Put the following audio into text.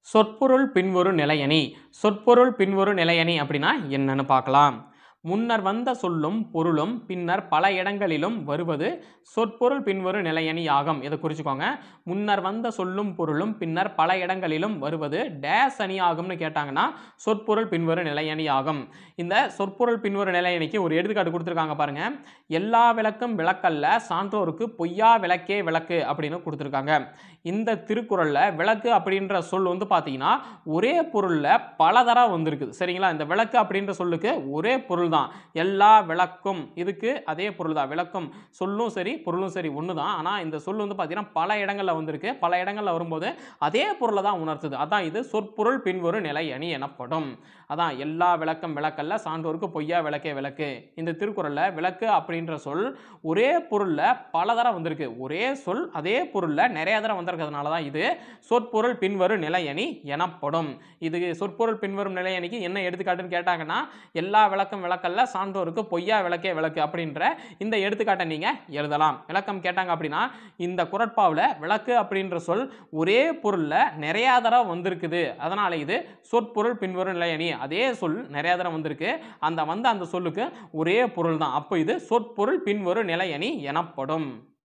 சொற்பொருள் பின்வரு நிலையணி சொற்பொருள் பின்வரு நிலையணி அப்படின்னா என்னன்னு பார்க்கலாம் முன்னர் வந்த சொல்லும் பொருளும் பின்னர் பல இடங்களிலும் வருவது சொற்பொருள் பின்வரு நிலையணி ஆகும் இதை குறிச்சுக்கோங்க முன்னர் வந்த சொல்லும் பொருளும் பின்னர் பல இடங்களிலும் வருவது டேஸ் அணி ஆகும்னு கேட்டாங்கன்னா சொற்பொருள் பின்வரு நிலையணி ஆகும் இந்த சொற்பொருள் பின்வரு நிலையணிக்கு ஒரு எடுத்துக்காட்டு கொடுத்துருக்காங்க பாருங்க எல்லா விளக்கும் விளக்கல்ல சான்றோருக்கு பொய்யா விளக்கே விளக்கு அப்படின்னு கொடுத்துருக்காங்க இந்த திருக்குறளில் விளக்கு அப்படின்ற சொல் வந்து பார்த்தீங்கன்னா ஒரே பொருளில் பல தரம் வந்திருக்குது சரிங்களா இந்த விளக்கு அப்படின்ற சொல்லுக்கு ஒரே பொருள் தான் எல்லா விளக்கும் இதுக்கு அதே பொருள் தான் விளக்கும் சொல்லும் சரி பொருளும் சரி ஒன்று தான் ஆனால் இந்த சொல் வந்து பார்த்தீங்கன்னா பல இடங்களில் வந்திருக்கு பல இடங்களில் வரும்போது அதே பொருளை தான் உணர்த்துது அதான் இது சொற்பொருள் பின்வரும் நிலை அணி எனப்படும் அதான் எல்லா விளக்கம் விளக்கல்ல சான்றோருக்கு பொய்யா விளக்கே விளக்கு இந்த திருக்குறளில் விளக்கு அப்படின்ற சொல் ஒரே பொருளில் பல தரம் வந்திருக்கு ஒரே சொல் அதே பொருளில் நிறைய தரம் வந்திருக்கிறதுனால தான் இது சொற்பொருள் பின்வரும் நிலையணி எனப்படும் இது சொற்பொருள் பின்வரும் நிலையணிக்கு என்ன எடுத்துக்காட்டுன்னு கேட்டாங்கன்னா எல்லா விளக்கம் விளக்கல்ல சான்றோருக்கு பொய்யா விளக்கே விளக்கு அப்படின்ற இந்த எடுத்துக்காட்டை நீங்கள் எழுதலாம் விளக்கம் கேட்டாங்க அப்படின்னா இந்த குரட்பாவில் விளக்கு அப்படின்ற சொல் ஒரே பொருளில் நிறையா தரம் வந்திருக்குது அதனால் இது சொற்பொருள் பின்வரும் நிலையணி அதே சொல் நிறையா தரம் வந்திருக்கு அந்த வந்த அந்த சொல்லுக்கு ஒரே பொருள் தான் அப்போ இது சொற்பொருள் பின்வரும் நிலையணி எனப்படும்